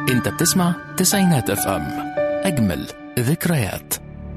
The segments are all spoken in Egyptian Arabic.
انت بتسمع تسعينات اف ام اجمل ذكريات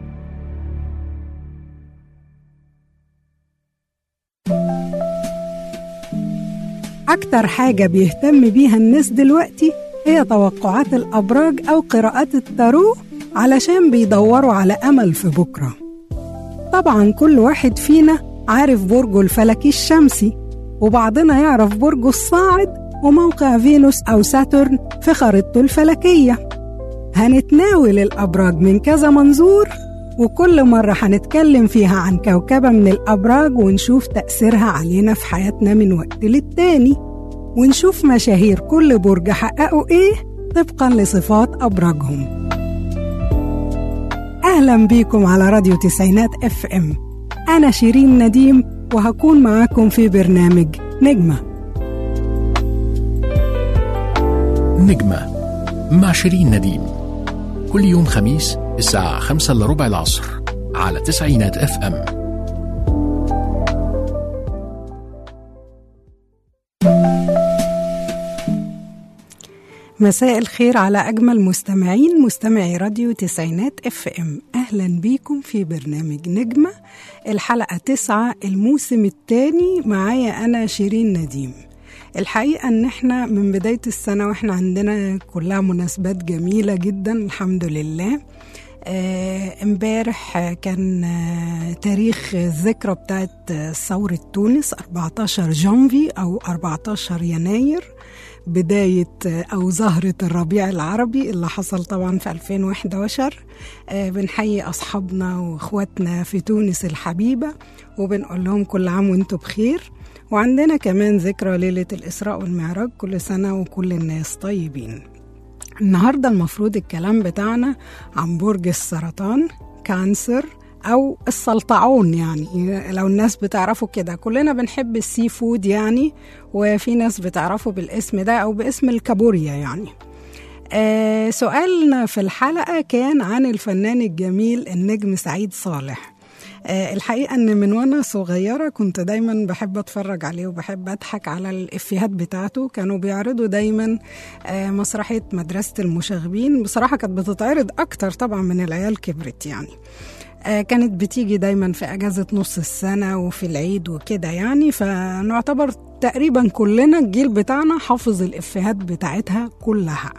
أكتر حاجة بيهتم بيها الناس دلوقتي هي توقعات الأبراج أو قراءات التارو علشان بيدوروا على أمل في بكرة طبعا كل واحد فينا عارف برجه الفلكي الشمسي وبعضنا يعرف برجه الصاعد وموقع فينوس أو ساترن في خريطته الفلكية هنتناول الأبراج من كذا منظور وكل مرة هنتكلم فيها عن كوكبة من الأبراج ونشوف تأثيرها علينا في حياتنا من وقت للتاني ونشوف مشاهير كل برج حققوا إيه طبقا لصفات أبراجهم أهلا بيكم على راديو تسعينات اف ام أنا شيرين نديم وهكون معاكم في برنامج نجمة نجمة مع شيرين نديم كل يوم خميس الساعة خمسة إلا ربع العصر على تسعينات اف ام مساء الخير على أجمل مستمعين مستمعي راديو تسعينات اف ام أهلا بيكم في برنامج نجمة الحلقة تسعة الموسم الثاني معايا أنا شيرين نديم الحقيقة إن إحنا من بداية السنة وإحنا عندنا كلها مناسبات جميلة جدا الحمد لله آه، امبارح كان آه، تاريخ الذكرى بتاعت آه، ثورة تونس 14 جانفي أو 14 يناير بداية أو زهرة الربيع العربي اللي حصل طبعا في 2011 آه، بنحيي أصحابنا وإخواتنا في تونس الحبيبة وبنقول لهم كل عام وانتم بخير وعندنا كمان ذكرى ليلة الإسراء والمعراج كل سنة وكل الناس طيبين النهاردة المفروض الكلام بتاعنا عن برج السرطان كانسر أو السلطعون يعني لو الناس بتعرفوا كده كلنا بنحب السي فود يعني وفي ناس بتعرفه بالاسم ده أو باسم الكابوريا يعني آه سؤالنا في الحلقة كان عن الفنان الجميل النجم سعيد صالح آه الحقيقة أن من وأنا صغيرة كنت دايما بحب أتفرج عليه وبحب أضحك على الإفيهات بتاعته كانوا بيعرضوا دايما آه مسرحية مدرسة المشاغبين بصراحة كانت بتتعرض أكتر طبعا من العيال كبرت يعني آه، كانت بتيجي دايما في اجازه نص السنه وفي العيد وكده يعني فنعتبر تقريبا كلنا الجيل بتاعنا حافظ الافيهات بتاعتها كلها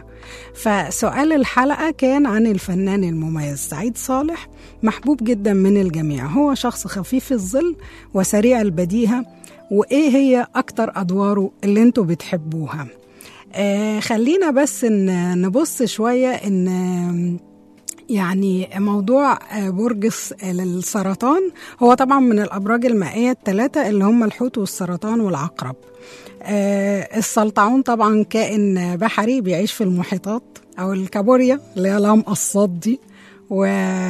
فسؤال الحلقه كان عن الفنان المميز سعيد صالح محبوب جدا من الجميع هو شخص خفيف الظل وسريع البديهه وايه هي اكتر ادواره اللي انتوا بتحبوها آه خلينا بس إن نبص شويه ان يعني موضوع برج الس- السرطان هو طبعا من الابراج المائيه الثلاثه اللي هم الحوت والسرطان والعقرب آه، السلطعون طبعا كائن بحري بيعيش في المحيطات او الكابوريا اللي هي لها مقصات دي و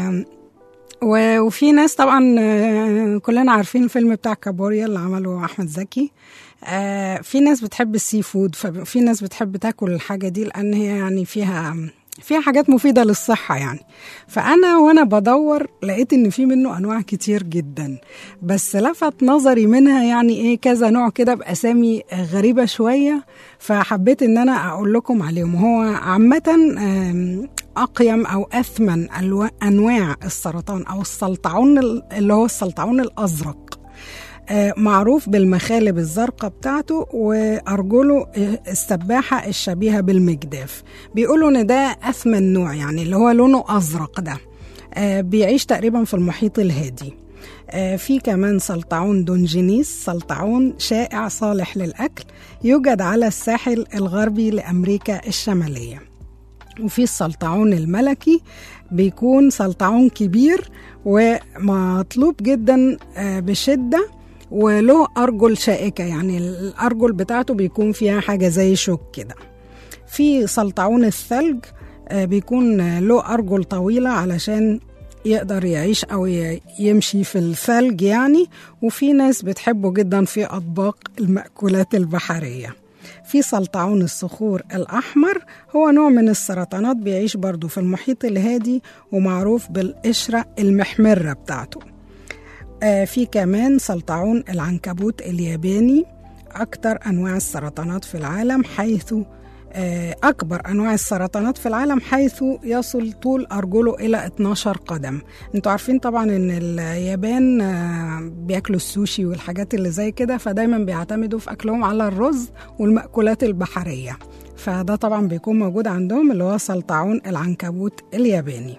و- وفي ناس طبعا آه، كلنا عارفين الفيلم بتاع كابوريا اللي عمله احمد زكي آه، في ناس بتحب السي فود ففي ناس بتحب تاكل الحاجه دي لان هي يعني فيها فيها حاجات مفيده للصحه يعني فانا وانا بدور لقيت ان في منه انواع كتير جدا بس لفت نظري منها يعني ايه كذا نوع كده باسامي غريبه شويه فحبيت ان انا اقول لكم عليهم هو عامه آم، اقيم او اثمن الو- انواع السرطان او السلطعون ال- اللي هو السلطعون الازرق آه، معروف بالمخالب الزرقاء بتاعته وأرجله آه، السباحة الشبيهة بالمجداف بيقولوا إن ده أثمن نوع يعني اللي هو لونه أزرق ده آه، بيعيش تقريبا في المحيط الهادي آه، في كمان سلطعون دونجينيس سلطعون شائع صالح للأكل يوجد على الساحل الغربي لأمريكا الشمالية وفي السلطعون الملكي بيكون سلطعون كبير ومطلوب جدا آه، بشدة وله أرجل شائكة يعني الأرجل بتاعته بيكون فيها حاجة زي شوك كده في سلطعون الثلج آه، بيكون آه، له أرجل طويلة علشان يقدر يعيش أو ي- يمشي في الثلج يعني وفي ناس بتحبه جدا في أطباق المأكولات البحرية في سلطعون الصخور الأحمر هو نوع من السرطانات بيعيش برضو في المحيط الهادي ومعروف بالقشرة المحمرة بتاعته آه في كمان سلطعون العنكبوت الياباني أكثر أنواع السرطانات في العالم حيث آه، أكبر أنواع السرطانات في العالم حيث يصل طول أرجله إلى 12 قدم انتوا عارفين طبعا ان اليابان آه، بياكلوا السوشي والحاجات اللي زي كده فدايما بيعتمدوا في أكلهم على الرز والمأكولات البحرية فده طبعا بيكون موجود عندهم اللي هو سلطعون العنكبوت الياباني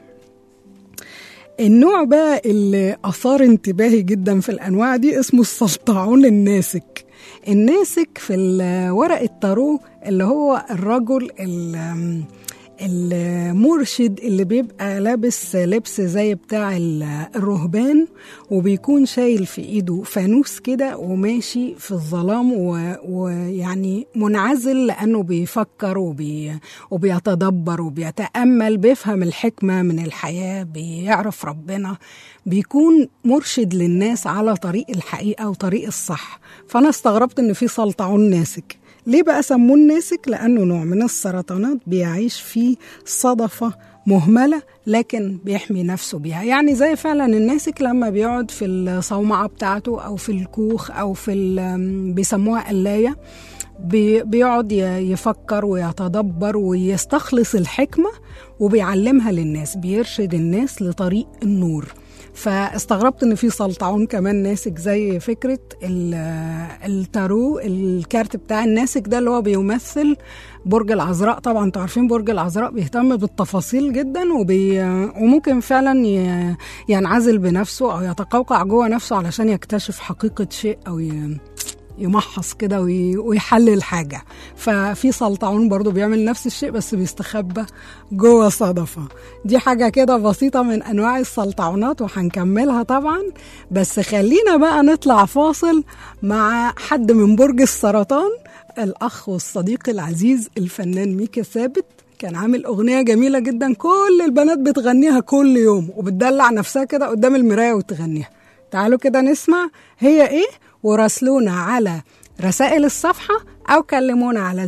النوع بقى اللي أثار انتباهي جدا في الأنواع دي اسمه السلطعون الناسك الناسك في ال- ورق التارو اللي هو الرجل ال- المرشد اللي بيبقى لابس لبس زي بتاع ال- الرهبان وبيكون شايل في ايده فانوس كده وماشي في الظلام و- ويعني منعزل لانه بيفكر وبي وبيتدبر وبيتامل بيفهم الحكمه من الحياه بيعرف ربنا بيكون مرشد للناس على طريق الحقيقه وطريق الصح فانا استغربت ان في سلطعون ناسك ليه بقى سموه الناسك؟ لأنه نوع من السرطانات بيعيش في صدفة مهملة لكن بيحمي نفسه بيها يعني زي فعلا الناسك لما بيقعد في الصومعة بتاعته أو في الكوخ أو في ال- بيسموها قلاية بي- بيقعد ي- يفكر ويتدبر ويستخلص الحكمة وبيعلمها للناس بيرشد الناس لطريق النور فاستغربت ان في سلطعون كمان ناسك زي فكره ال- التارو الكارت بتاع الناسك ده اللي هو بيمثل برج العذراء طبعا انتوا عارفين برج العذراء بيهتم بالتفاصيل جدا وبي وممكن فعلا ي- ينعزل بنفسه او يتقوقع جوه نفسه علشان يكتشف حقيقه شيء او ي... يمحص كده وي- ويحلل حاجة ففي سلطعون برضو بيعمل نفس الشيء بس بيستخبى جوه صدفة دي حاجة كده بسيطة من أنواع السلطعونات وهنكملها طبعا بس خلينا بقى نطلع فاصل مع حد من برج السرطان الأخ والصديق العزيز الفنان ميكا ثابت كان عامل أغنية جميلة جدا كل البنات بتغنيها كل يوم وبتدلع نفسها كده قدام المراية وتغنيها تعالوا كده نسمع هي ايه وراسلونا على رسائل الصفحة أو كلمونا على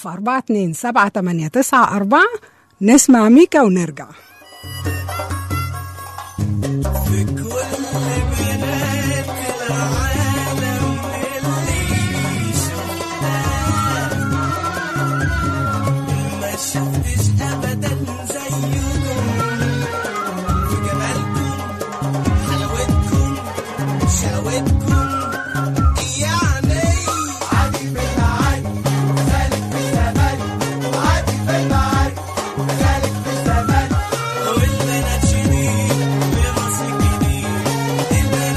01042 نسمع ميكا ونرجع والبنات شديد بمصر الجديد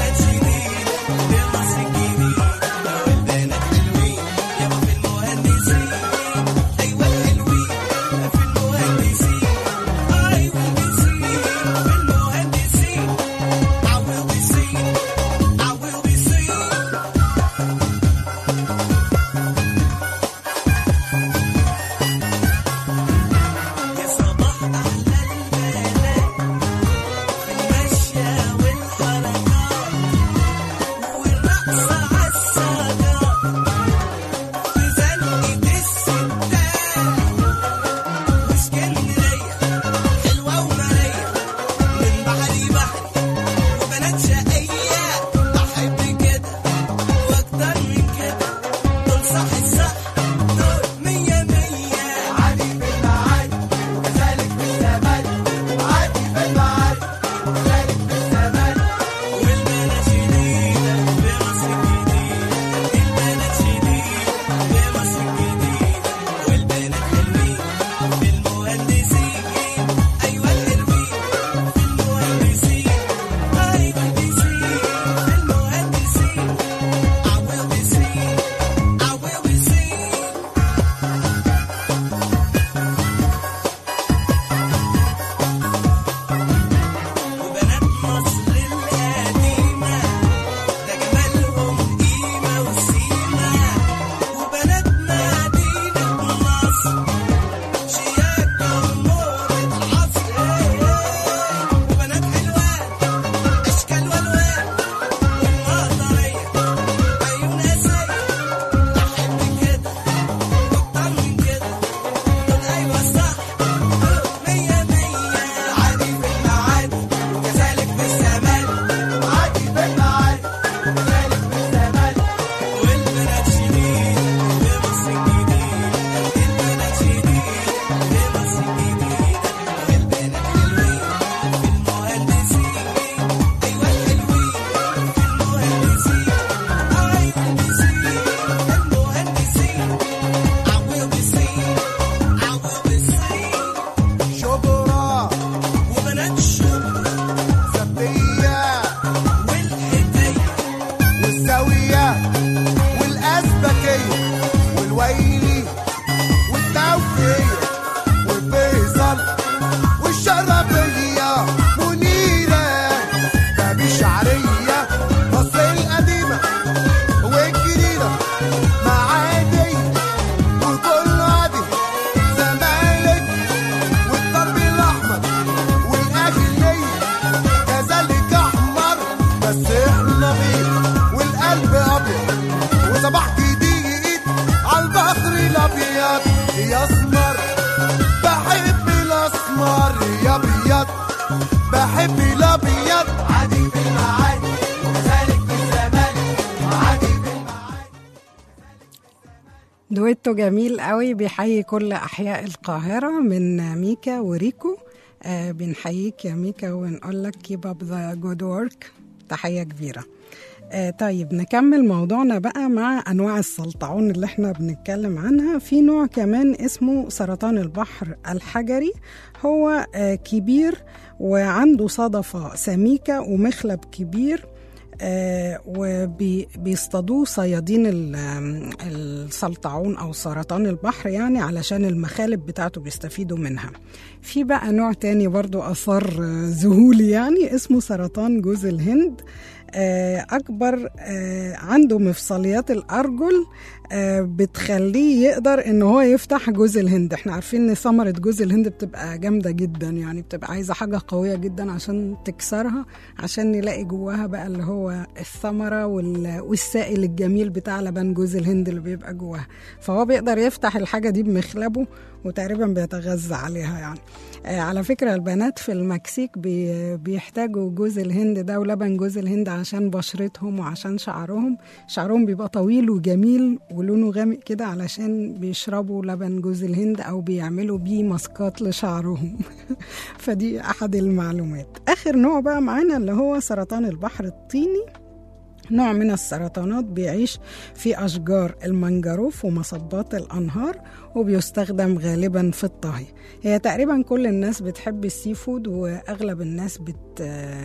دويتو جميل قوي بيحيي كل أحياء القاهرة من ميكا وريكو آه بنحييك يا ميكا ونقول لك keep up the good work تحية كبيرة آه طيب نكمل موضوعنا بقى مع أنواع السلطعون اللي احنا بنتكلم عنها في نوع كمان اسمه سرطان البحر الحجري هو آه كبير وعنده صدفة سميكة ومخلب كبير آه وبيصطادوه صيادين ال- آم، السلطعون او سرطان البحر يعني علشان المخالب بتاعته بيستفيدوا منها في بقى نوع تاني برضو اثار آه، ذهولي يعني اسمه سرطان جوز الهند آه، اكبر آه، عنده مفصليات الارجل آه، بتخليه يقدر ان هو يفتح جوز الهند احنا عارفين ان ثمره جوز الهند بتبقى جامده جدا يعني بتبقى عايزه حاجه قويه جدا عشان تكسرها عشان نلاقي جواها بقى اللي هو الثمره وال- والسائل الجميل بتاع لبن جوز الهند اللي بيبقى جواها فهو بيقدر يفتح الحاجه دي بمخلبه وتقريبا بيتغذى عليها يعني آه، على فكرة البنات في المكسيك بي بيحتاجوا جوز الهند ده ولبن جوز الهند عشان بشرتهم وعشان شعرهم شعرهم بيبقى طويل وجميل ولونه غامق كده علشان بيشربوا لبن جوز الهند أو بيعملوا بيه ماسكات لشعرهم فدي أحد المعلومات آخر نوع بقى معانا اللي هو سرطان البحر الطيني نوع من السرطانات بيعيش في أشجار المنجروف ومصبات الأنهار وبيستخدم غالبا في الطهي هي تقريبا كل الناس بتحب السي فود وأغلب الناس بت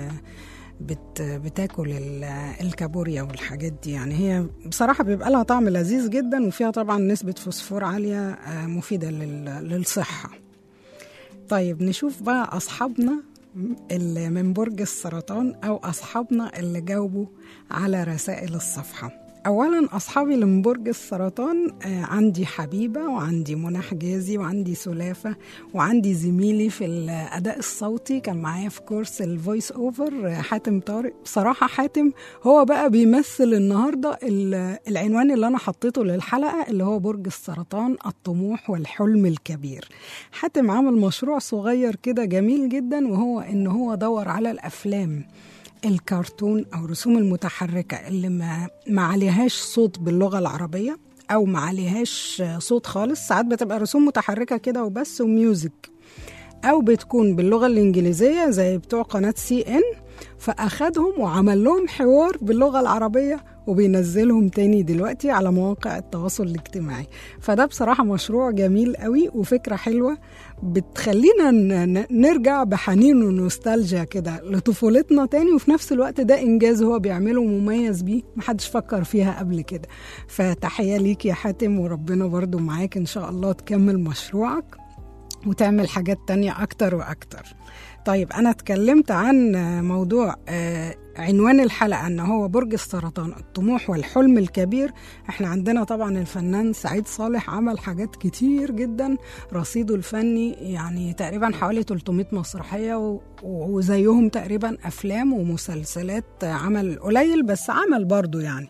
بت بتاكل ال- الكابوريا والحاجات دي يعني هي بصراحة بيبقى لها طعم لذيذ جدا وفيها طبعا نسبة فوسفور عالية آه، مفيدة لل- للصحة طيب نشوف بقى أصحابنا اللي من برج السرطان أو أصحابنا اللي جاوبوا على رسائل الصفحة أولا أصحابي اللي من برج السرطان آه، عندي حبيبة وعندي منى حجازي وعندي سلافة وعندي زميلي في الأداء الصوتي كان معايا في كورس الفويس أوفر آه، حاتم طارق بصراحة حاتم هو بقى بيمثل النهاردة ال- العنوان اللي أنا حطيته للحلقة اللي هو برج السرطان الطموح والحلم الكبير حاتم عمل مشروع صغير كده جميل جدا وهو إن هو دور على الأفلام الكرتون او الرسوم المتحركه اللي ما ما عليهاش صوت باللغه العربيه او ما عليهاش صوت خالص ساعات بتبقى رسوم متحركه كده وبس وميوزك او بتكون باللغه الانجليزيه زي بتوع قناه سي ان فاخدهم وعمل لهم حوار باللغه العربيه وبينزلهم تاني دلوقتي على مواقع التواصل الاجتماعي فده بصراحه مشروع جميل قوي وفكره حلوه بتخلينا ن- ن- نرجع بحنين ونوستالجيا كده لطفولتنا تاني وفي نفس الوقت ده انجاز هو بيعمله مميز بيه محدش فكر فيها قبل كده فتحيه ليك يا حاتم وربنا برضو معاك ان شاء الله تكمل مشروعك وتعمل حاجات تانية أكتر وأكتر طيب أنا اتكلمت عن موضوع آه، عنوان الحلقة أن هو برج السرطان الطموح والحلم الكبير احنا عندنا طبعا الفنان سعيد صالح عمل حاجات كتير جدا رصيده الفني يعني تقريبا حوالي 300 مسرحية و- وزيهم تقريبا أفلام ومسلسلات عمل قليل بس عمل برضو يعني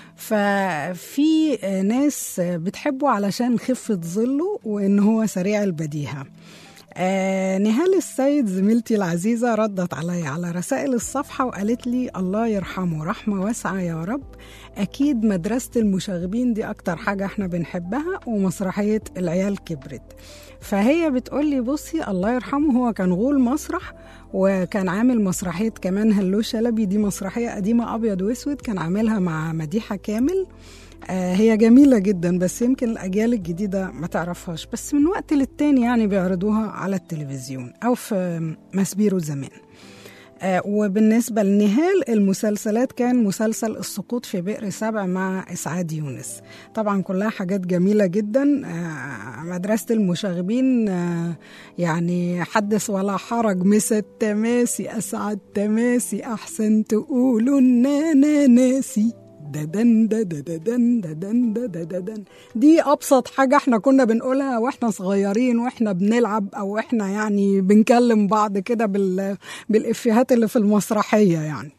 ففي ناس بتحبه علشان خفة ظله وإن هو سريع البديهة آه نهال السيد زميلتي العزيزة ردت علي على رسائل الصفحة وقالت لي الله يرحمه رحمة واسعة يا رب أكيد مدرسة المشاغبين دي أكتر حاجة احنا بنحبها ومسرحية العيال كبرت فهي بتقول لي بصي الله يرحمه هو كان غول مسرح وكان عامل مسرحية كمان هلو شلبي دي مسرحية قديمة أبيض وأسود كان عاملها مع مديحة كامل آه، هي جميلة جدا بس يمكن الأجيال الجديدة ما تعرفهاش بس من وقت للتاني يعني بيعرضوها على التلفزيون أو في مسبيرو زمان آه، وبالنسبة لنهال المسلسلات كان مسلسل السقوط في بئر سبع مع إسعاد يونس طبعا كلها حاجات جميلة جدا آه، مدرسة المشاغبين آه، يعني حدث ولا حرج مسا تماسي أسعد تماسي أحسن تقولوا إن أنا ناسي ددن ددن ددن ددن دي ابسط حاجه احنا كنا بنقولها واحنا صغيرين واحنا بنلعب او احنا يعني بنكلم بعض كده بال بالافيهات اللي في المسرحيه يعني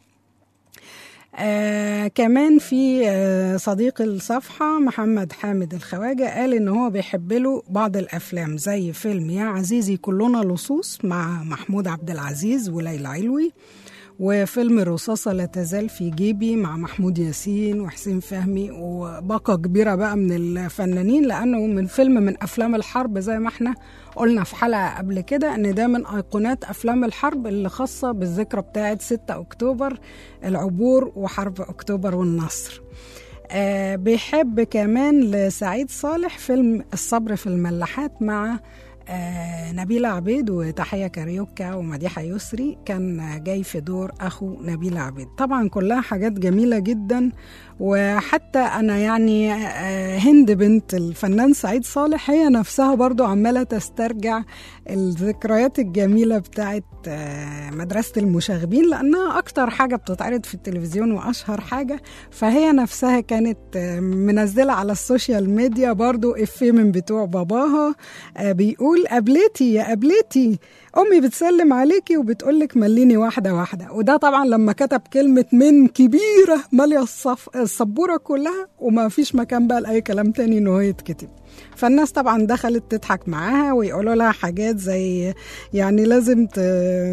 آه كمان في آه صديق الصفحة محمد حامد الخواجة قال إن هو بيحب له بعض الأفلام زي فيلم يا عزيزي كلنا لصوص مع محمود عبد العزيز وليلى علوي وفيلم الرصاصة لا تزال في جيبي مع محمود ياسين وحسين فهمي وباقة كبيرة بقى من الفنانين لأنه من فيلم من أفلام الحرب زي ما احنا قلنا في حلقة قبل كده إن ده من أيقونات أفلام الحرب اللي خاصة بالذكرى بتاعة 6 أكتوبر العبور وحرب أكتوبر والنصر آه بيحب كمان لسعيد صالح فيلم الصبر في الملاحات مع آه نبيلة عبيد وتحية كاريوكا ومديحة يسري كان جاي في دور أخو نبيلة عبيد طبعا كلها حاجات جميلة جدا وحتى أنا يعني آه هند بنت الفنان سعيد صالح هي نفسها برضو عمالة تسترجع الذكريات الجميلة بتاعت آه مدرسة المشاغبين لأنها أكتر حاجة بتتعرض في التلفزيون وأشهر حاجة فهي نفسها كانت آه منزلة على السوشيال ميديا برضو إفيه من بتوع باباها آه بيقول قبلتي يا قبلتي امي بتسلم عليكي وبتقولك مليني واحده واحده وده طبعا لما كتب كلمه من كبيره ماليه الصف السبوره كلها وما فيش مكان بقى لاي كلام تاني ان هو يتكتب فالناس طبعا دخلت تضحك معاها ويقولوا لها حاجات زي يعني لازم ت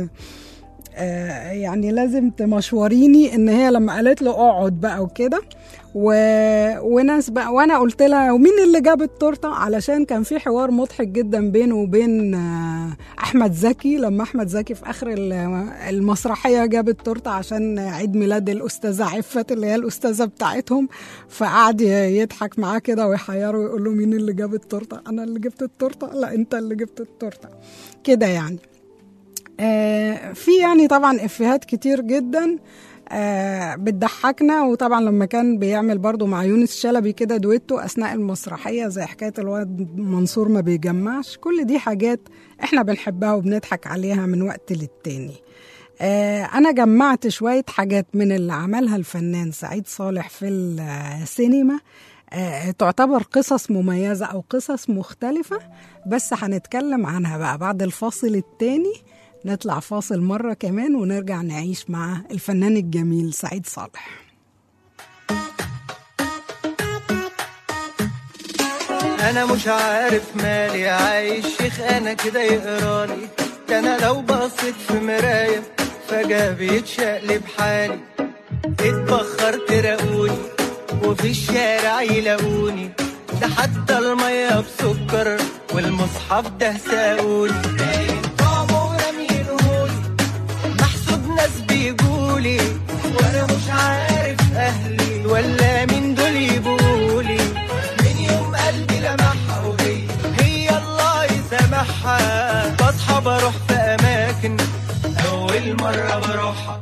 يعني لازم تمشوريني ان هي لما قالت له اقعد بقى وكده و... وناس بقى وانا قلت لها ومين اللي جاب التورته علشان كان في حوار مضحك جدا بينه وبين احمد زكي لما احمد زكي في اخر المسرحيه جاب التورته عشان عيد ميلاد الاستاذه عفت اللي هي الاستاذه بتاعتهم فقعد يضحك معاه كده ويحيره ويقول له مين اللي جاب التورته انا اللي جبت التورته لا انت اللي جبت التورته كده يعني آه في يعني طبعا افيهات كتير جدا آه بتضحكنا وطبعا لما كان بيعمل برضو مع يونس شلبي كده دويتو اثناء المسرحيه زي حكايه الواد منصور ما بيجمعش كل دي حاجات احنا بنحبها وبنضحك عليها من وقت للتاني آه انا جمعت شويه حاجات من اللي عملها الفنان سعيد صالح في السينما آه تعتبر قصص مميزه او قصص مختلفه بس هنتكلم عنها بقى بعد الفاصل التاني نطلع فاصل مرة كمان ونرجع نعيش مع الفنان الجميل سعيد صالح انا مش عارف مالي عايش شيخ انا كده يقرالي ده انا لو بصيت في مراية فجأة بيتشقلب حالي اتبخرت راقوني وفي الشارع يلاقوني ده حتى المية بسكر والمصحف ده ساقوني ناس بيقولي وانا مش عارف اهلي ولا مين دول يقولي من يوم قلبي لمحها وهي هي الله يسامحها بصحى بروح في اماكن اول مره بروحها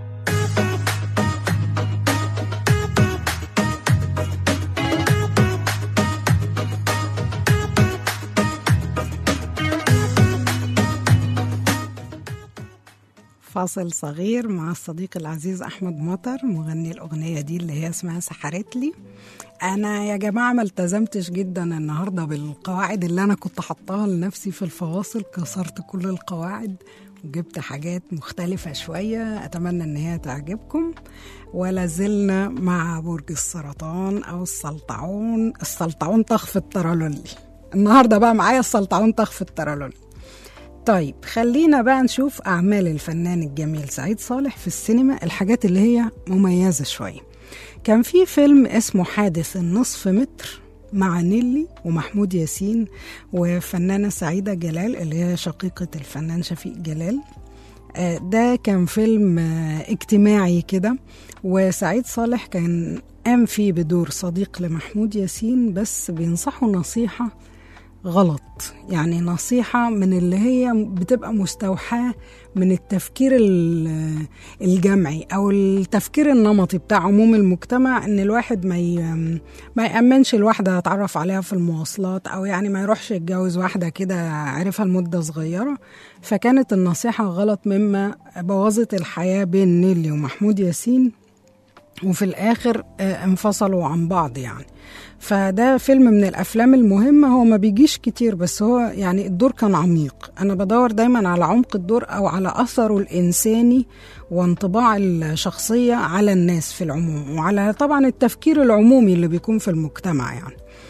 فاصل صغير مع الصديق العزيز أحمد مطر مغني الأغنية دي اللي هي اسمها سحرت لي أنا يا جماعة ما التزمتش جدا النهاردة بالقواعد اللي أنا كنت حطاها لنفسي في الفواصل كسرت كل القواعد وجبت حاجات مختلفة شوية أتمنى إن هي تعجبكم ولا زلنا مع برج السرطان أو السلطعون السلطعون طخف الترللي النهاردة بقى معايا السلطعون طخف الترللي طيب خلينا بقى نشوف أعمال الفنان الجميل سعيد صالح في السينما الحاجات اللي هي مميزة شوية كان في فيلم اسمه حادث النصف متر مع نيلي ومحمود ياسين وفنانة سعيدة جلال اللي هي شقيقة الفنان شفيق جلال ده كان فيلم اجتماعي كده وسعيد صالح كان قام فيه بدور صديق لمحمود ياسين بس بينصحه نصيحة غلط يعني نصيحة من اللي هي بتبقى مستوحاة من التفكير الجمعي أو التفكير النمطي بتاع عموم المجتمع إن الواحد ما ما يأمنش الواحدة يتعرف عليها في المواصلات أو يعني ما يروحش يتجوز واحدة كده عرفها لمدة صغيرة فكانت النصيحة غلط مما بوظت الحياة بين نيلي ومحمود ياسين وفي الآخر انفصلوا عن بعض يعني فده فيلم من الافلام المهمه هو ما بيجيش كتير بس هو يعني الدور كان عميق انا بدور دايما على عمق الدور او على اثره الانساني وانطباع الشخصيه على الناس في العموم وعلى طبعا التفكير العمومي اللي بيكون في المجتمع يعني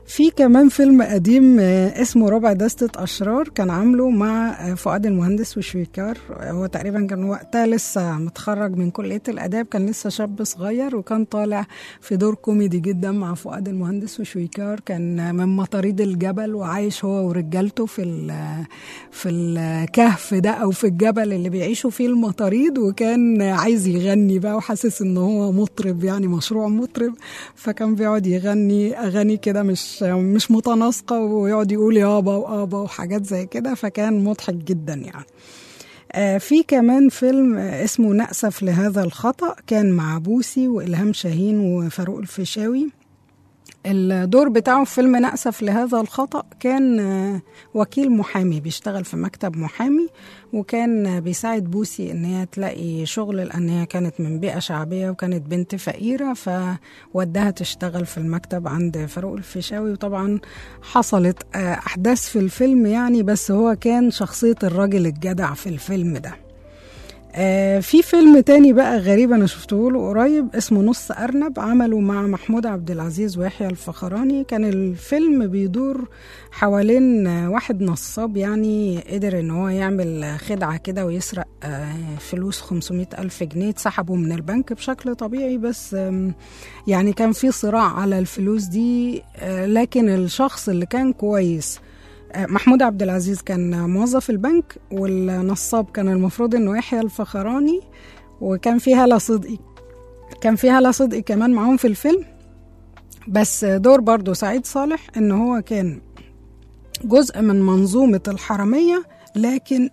في كمان فيلم قديم آه، اسمه ربع دستة أشرار كان عامله مع آه، فؤاد المهندس وشويكار هو تقريبا كان وقتها لسه متخرج من كلية الآداب كان لسه شاب صغير وكان طالع في دور كوميدي جدا مع فؤاد المهندس وشويكار كان من مطاريد الجبل وعايش هو ورجالته في ال- في الكهف ده أو في الجبل اللي بيعيشوا فيه المطاريد وكان عايز يغني بقى وحاسس إن هو مطرب يعني مشروع مطرب فكان بيقعد يغني أغاني كده مش مش متناسقة ويقعد يقول يابا وآبا وحاجات زي كده فكان مضحك جدا يعني آه، في كمان فيلم آه، اسمه نأسف لهذا الخطأ كان مع بوسي وإلهام شاهين وفاروق الفيشاوي الدور بتاعه في فيلم نأسف لهذا الخطأ كان آه، وكيل محامي بيشتغل في مكتب محامي وكان آه، بيساعد بوسي ان هي تلاقي شغل لان هي كانت من بيئة شعبية وكانت بنت فقيرة فودها تشتغل في المكتب عند فاروق الفيشاوي وطبعا حصلت آه، احداث في الفيلم يعني بس هو كان شخصية الراجل الجدع في الفيلم ده آه في فيلم تاني بقى غريب انا شفته له قريب اسمه نص ارنب عمله مع محمود عبد العزيز ويحيى الفخراني كان الفيلم بيدور حوالين آه، واحد نصاب يعني قدر ان هو يعمل خدعة كده ويسرق آه فلوس 500 ألف جنيه اتسحبوا من البنك بشكل طبيعي بس آم، يعني كان في صراع على الفلوس دي آه لكن الشخص اللي كان كويس آه، محمود عبد العزيز كان موظف البنك والنصاب كان المفروض انه يحيى الفخراني وكان في هالة صدقي كان في هالة صدقي كمان معاهم في الفيلم بس دور برضو سعيد صالح ان هو كان جزء من منظومة الحرامية لكن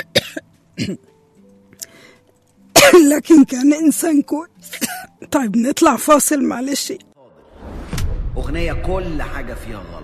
لكن كان انسان كويس طيب نطلع فاصل معلش أغنية كل حاجة فيها غلط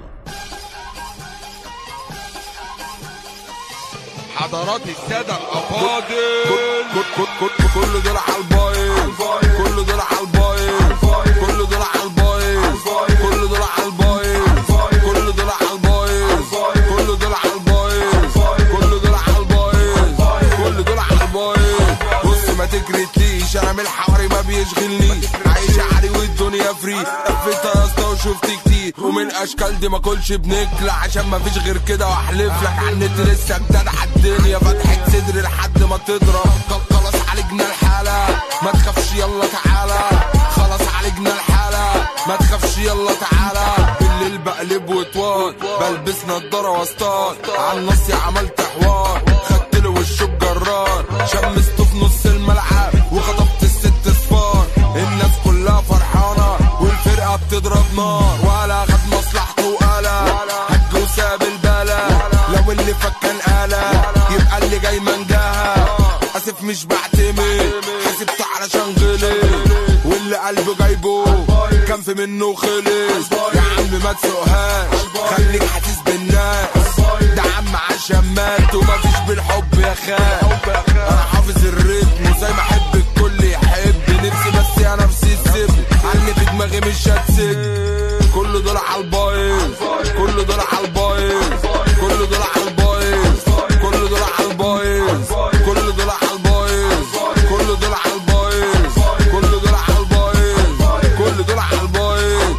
حضرات السادة الأفاضل كل كل كل كل دول على البايظ كل دول على البايظ كل دول على البايظ كل دول على البايظ كل دول على البايظ كل دول على البايظ كل دول على البايظ كل دول على البايظ بص ما تجريتليش انا من الحواري ما بيشغلنيش عايش عادي والدنيا فري لفيت يا اسطى وشفت كتير ومن اشكال دي ما كلش بنكلة عشان ما فيش غير كده واحلف لك على النت لسه بتدعى الدنيا فتحت صدري لحد ما تضرب خل- خلاص عالجنا الحالة ما تخافش يلا تعالى خلاص عالجنا الحالة ما تخافش يلا تعالى بالليل بقلب وطوال بلبس نضارة واصطاد على النص عملت حوار خدت له وشه بجرار شمسته في نص الملعب وخطفت الست صفار الناس كلها فرحانة والفرقة بتضرب نار ولا خد مصلحته وقالة هج وساب البلا لو اللي فكان آلة يبقى اللي جاي منجاها اسف مش بعتمد حسبت علشان غلط واللي قلبه جايبه كان في منه خلص يا عم ما تسوقهاش خليك حاسس بالناس ده عم عشان مات ومفيش بالحب يا خال انا حافظ الريتم وزي ما احب الكل يحب نفسي بس يا نفسي تسيب عني في دماغي مش هتسد كل دول على البايظ كل دول على البايظ كل دول على البايظ كل دول على البايظ كل دول على البايظ كل دول على البايظ كل دول على البايظ كل دول على البايظ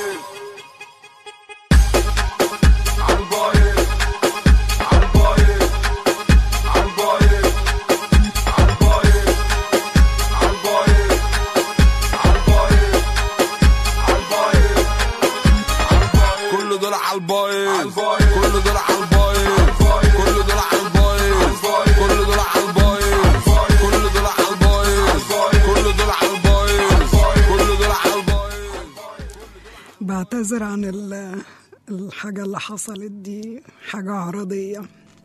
على البايظ على البايظ على البايظ على البايظ على البايظ على البايظ كل دول على البايظ كل دول على البايظ كل دول على البايظ كل دول على البايظ كل دول على البايظ كل دول على البايظ كل دول على البايظ بعتذر عن ال- الحاجة اللي حصلت دي حاجة عرضية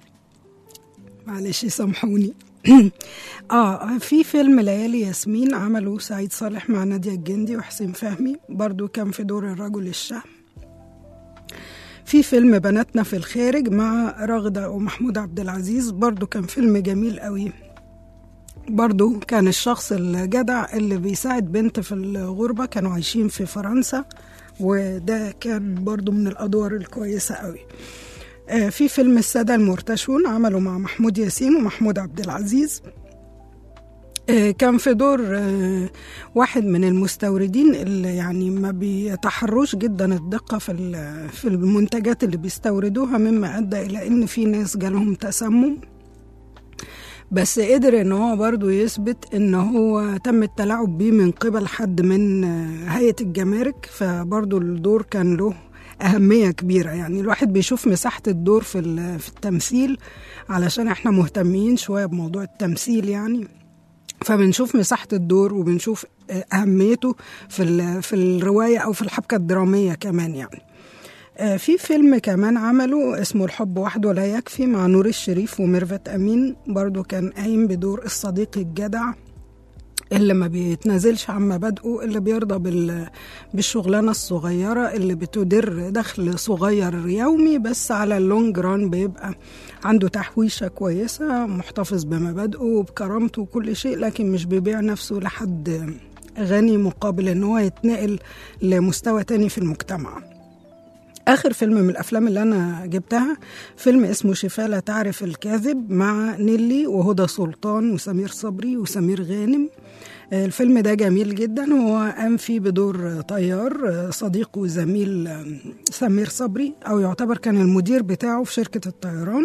معلش سامحوني اه في فيلم ليالي ياسمين عمله سعيد صالح مع نادية الجندي وحسين فهمي برضو كان في دور الرجل الشهم في فيلم بناتنا في الخارج مع رغدة ومحمود عبد العزيز برضو كان فيلم جميل قوي برضو كان الشخص الجدع اللي بيساعد بنت في الغربة كانوا عايشين في فرنسا وده كان برضو من الأدوار الكويسة قوي آه، في فيلم السادة المرتشون عملوا مع محمود ياسين ومحمود عبد العزيز آه، كان في دور آه، واحد من المستوردين اللي يعني ما بيتحروش جدا الدقة في ال- في المنتجات اللي بيستوردوها مما أدى إلى إن في ناس جالهم تسمم بس قدر ان هو برضو يثبت ان هو تم التلاعب بيه من قبل حد من آه، هيئة الجمارك فبرضو الدور كان له أهمية كبيرة يعني الواحد بيشوف مساحة الدور في ال- في التمثيل علشان احنا مهتمين شوية بموضوع التمثيل يعني فبنشوف مساحة الدور وبنشوف آه، أهميته في ال- في الرواية أو في الحبكة الدرامية كمان يعني آه، في فيلم كمان عمله اسمه الحب وحده لا يكفي مع نور الشريف وميرفت أمين برضو كان قايم بدور الصديق الجدع اللي ما بيتنازلش عن مبادئه اللي بيرضى بال... بالشغلانة الصغيرة اللي بتدر دخل صغير يومي بس على اللونج ران بيبقى عنده تحويشة كويسة محتفظ بمبادئه وبكرامته وكل شيء لكن مش بيبيع نفسه لحد غني مقابل ان هو يتنقل لمستوى تاني في المجتمع آخر فيلم من الأفلام اللي أنا جبتها فيلم اسمه شفاء لا تعرف الكاذب مع نيلي وهدى سلطان وسمير صبري وسمير غانم آه، الفيلم ده جميل جدا هو قام فيه بدور طيار آه، صديق وزميل آه، سمير صبري أو يعتبر كان المدير بتاعه في شركة الطيران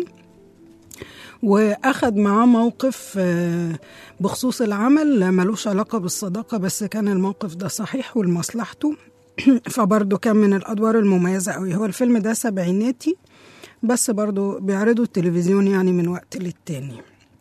واخد معاه موقف آه، بخصوص العمل ملوش علاقة بالصداقة بس كان الموقف ده صحيح ولمصلحته فبرضه كان من الأدوار المميزة قوي هو الفيلم ده سبعيناتي بس برضه بيعرضوا التلفزيون يعني من وقت للتاني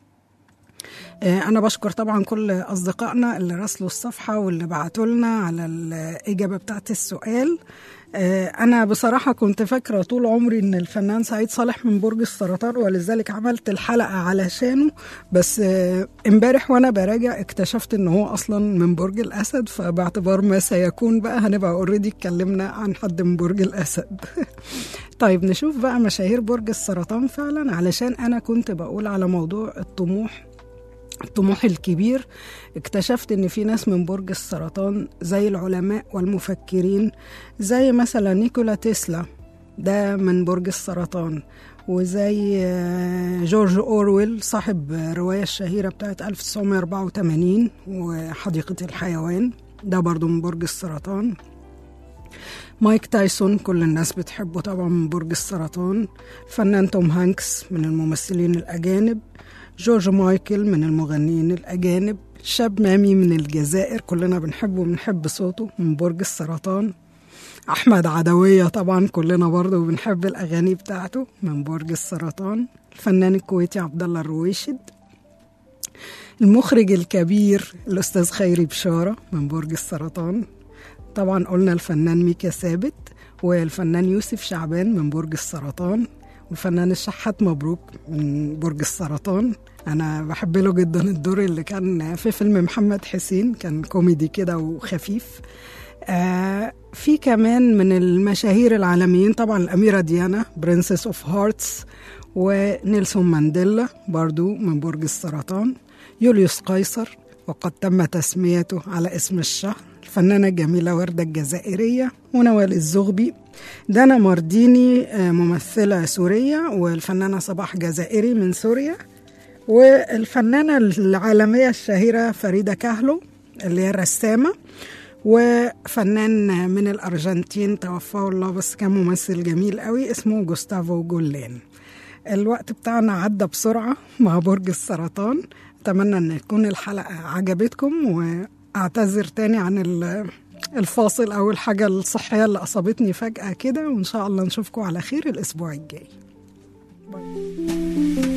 آه، أنا بشكر طبعا كل أصدقائنا اللي راسلوا الصفحة واللي بعتوا لنا على الإجابة بتاعت السؤال آه، أنا بصراحة كنت فاكرة طول عمري إن الفنان سعيد صالح من برج السرطان ولذلك عملت الحلقة علشانه بس آه، امبارح وأنا براجع اكتشفت إن هو أصلا من برج الأسد فباعتبار ما سيكون بقى هنبقى اوريدي اتكلمنا عن حد من برج الأسد طيب نشوف بقى مشاهير برج السرطان فعلا علشان أنا كنت بقول على موضوع الطموح الطموح الكبير اكتشفت ان في ناس من برج السرطان زي العلماء والمفكرين زي مثلا نيكولا تسلا ده من برج السرطان وزي آه، جورج أورويل صاحب الرواية الشهيرة بتاعت 1984 وحديقة الحيوان ده برضو من برج السرطان مايك تايسون كل الناس بتحبه طبعا من برج السرطان الفنان توم هانكس من الممثلين الأجانب جورج مايكل من المغنيين الأجانب شاب مامي من الجزائر كلنا بنحبه وبنحب صوته من برج السرطان أحمد عدوية طبعا كلنا برضه بنحب الأغاني بتاعته من برج السرطان الفنان الكويتي عبد الله الرويشد المخرج الكبير الأستاذ خيري بشارة من برج السرطان طبعا قلنا الفنان ميكا ثابت والفنان يوسف شعبان من برج السرطان والفنان الشحات مبروك من برج السرطان انا بحب له جدا الدور اللي كان في فيلم محمد حسين كان كوميدي كده وخفيف آه في كمان من المشاهير العالميين طبعا الأميرة ديانا برنسس اوف هارتس ونيلسون مانديلا برضو من برج السرطان يوليوس قيصر وقد تم تسميته على اسم الشهر الفنانة الجميلة وردة الجزائرية ونوال الزغبي دانا مارديني آه، ممثلة سورية والفنانة صباح جزائري من سوريا والفنانة العالمية الشهيرة فريدة كاهلو اللي هي الرسامة وفنان من الأرجنتين توفاه الله بس كان ممثل جميل قوي اسمه جوستافو جولان الوقت بتاعنا عدى بسرعة مع برج السرطان أتمنى أن تكون الحلقة عجبتكم وأعتذر تاني عن ال- الفاصل أو الحاجة الصحية اللي أصابتني فجأة كده وإن شاء الله نشوفكم على خير الأسبوع الجاي باي.